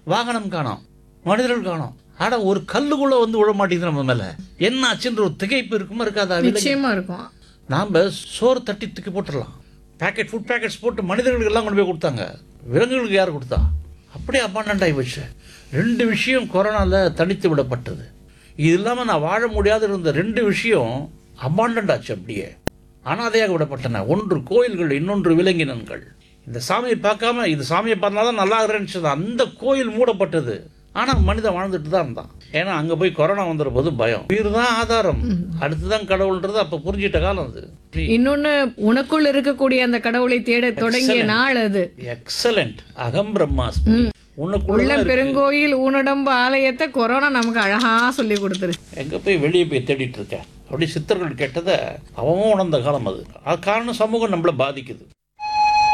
வாகனம் காணோம் மனிதர்கள் காணோம் ஆனா ஒரு கல்லுக்குள்ள வந்து விழ மாட்டேங்குது நம்ம மேல என்ன ஆச்சுன்ற ஒரு திகைப்பு இருக்குமா இருக்காதா விலங்கு? நிச்சயமா இருக்கும் நாம சோறு தட்டி தூக்கி போட்டுடலாம் பேக்கெட் ஃபுட் பேக்கெட்ஸ் போட்டு மனிதர்களுக்கு எல்லாம் கொண்டு போய் கொடுத்தாங்க விலங்குகளுக்கு யார் கொடுத்தா அப்படியே அப்பாண்டன்ட் ஆகி போச்சு ரெண்டு விஷயம் கொரோனாவில் தனித்து விடப்பட்டது இது இல்லாமல் நான் வாழ முடியாது இருந்த ரெண்டு விஷயம் அப்பாண்டன்ட் ஆச்சு அப்படியே அனாதையாக விடப்பட்டன ஒன்று கோயில்கள் இன்னொன்று விலங்கினங்கள் இந்த சாமியை பார்க்காம இது சாமியை பார்த்தா தான் நல்லா இருந்துச்சு அந்த கோயில் மூடப்பட்டது ஆனால் மனிதன் வாழ்ந்துட்டு தான் இருந்தான் ஏன்னா அங்கே போய் கொரோனா வந்துற போது பயம் உயிர் தான் ஆதாரம் அடுத்துதான் கடவுள்ன்றது அப்போ புரிஞ்சிட்ட காலம் அது இன்னொன்னு உனக்குள் இருக்கக்கூடிய அந்த கடவுளை தேட தொடங்கிய நாள் அது எக்ஸலண்ட் அகம் பிரம்மாஸ்மி உனக்குள்ள உள்ள பெருங்கோயில் ஊனடம்பு ஆலயத்தை கொரோனா நமக்கு அழகா சொல்லி கொடுத்துரு எங்க போய் வெளியே போய் தேடிட்டு இருக்கேன் அப்படி சித்தர்கள் கேட்டதை அவன் உணர்ந்த காலம் அது அது காரணம் சமூகம் நம்மளை பாதிக்குது